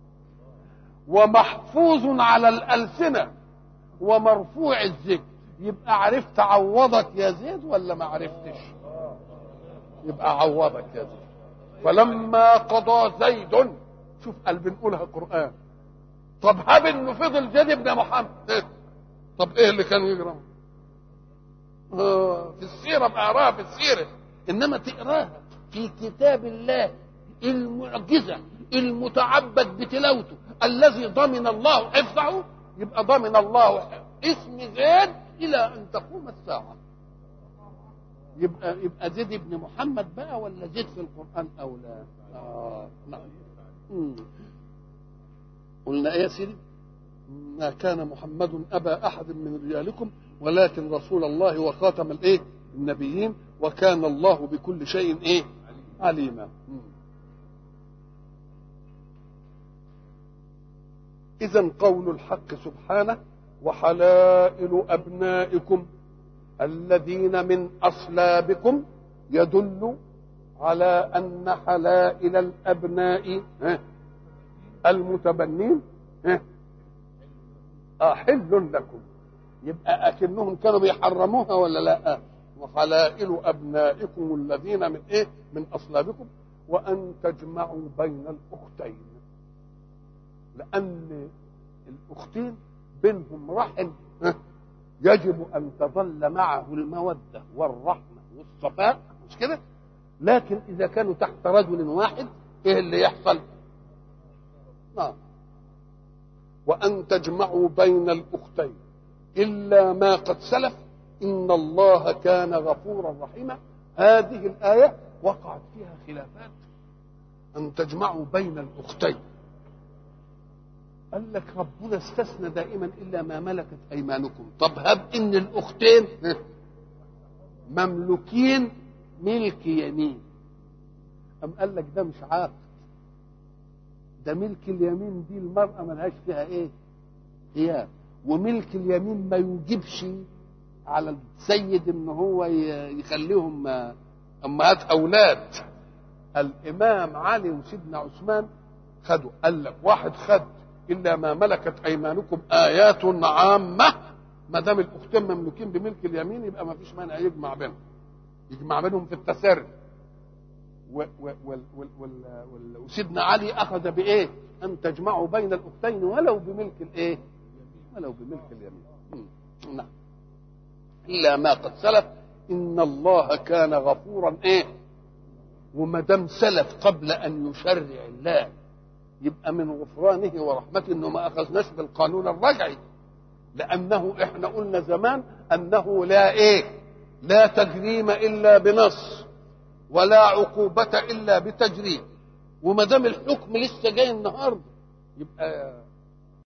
ومحفوظ على الألسنة ومرفوع الذكر يبقى عرفت عوضك يا زيد ولا ما عرفتش يبقى عوضك يا زيد فلما قضى زيد شوف قال بنقولها قرآن طب هب انه فضل زيد بن محمد إيه؟ طب ايه اللي كان يجرى آه في السيرة بقراها في السيرة انما تقراها في كتاب الله المعجزة المتعبد بتلاوته الذي ضمن الله حفظه يبقى ضمن الله اسم زيد الى ان تقوم الساعه يبقى يبقى زيد بن محمد بقى ولا زيد في القران او لا آه نعم مم. قلنا ايه يا سيدي ما كان محمد ابا احد من رجالكم ولكن رسول الله وخاتم الايه النبيين وكان الله بكل شيء ايه عليما اذا قول الحق سبحانه وحلائل ابنائكم الذين من اصلابكم يدل على ان حلائل الابناء المتبنين حل لكم يبقى اكنهم كانوا بيحرموها ولا لا وحلائل ابنائكم الذين من ايه من اصلابكم وان تجمعوا بين الاختين لان الاختين بينهم رحم يجب ان تظل معه الموده والرحمه والصفاء مش كده لكن اذا كانوا تحت رجل واحد ايه اللي يحصل نعم وان تجمعوا بين الاختين الا ما قد سلف ان الله كان غفورا رحيما هذه الايه وقعت فيها خلافات ان تجمعوا بين الاختين قال لك ربنا استثنى دائما الا ما ملكت ايمانكم طب هب ان الاختين مملوكين ملك يمين ام قال لك ده مش عاقد ده ملك اليمين دي المرأة ملهاش فيها ايه هي وملك اليمين ما يوجبش على السيد ان هو يخليهم امهات اولاد الامام علي وسيدنا عثمان خدوا قال لك واحد خد الا ما ملكت ايمانكم ايات عامه ما دام الاختين مملوكين بملك اليمين يبقى ما فيش مانع يجمع بينهم يجمع بينهم في التسري وسيدنا علي اخذ بايه؟ ان تجمعوا بين الاختين ولو بملك الايه؟ ولو بملك اليمين. نعم. الا ما قد سلف ان الله كان غفورا ايه؟ وما دام سلف قبل ان يشرع الله يبقى من غفرانه ورحمته انه ما اخذناش بالقانون الرجعي لانه احنا قلنا زمان انه لا ايه لا تجريم الا بنص ولا عقوبة الا بتجريم وما دام الحكم لسه جاي النهارده يبقى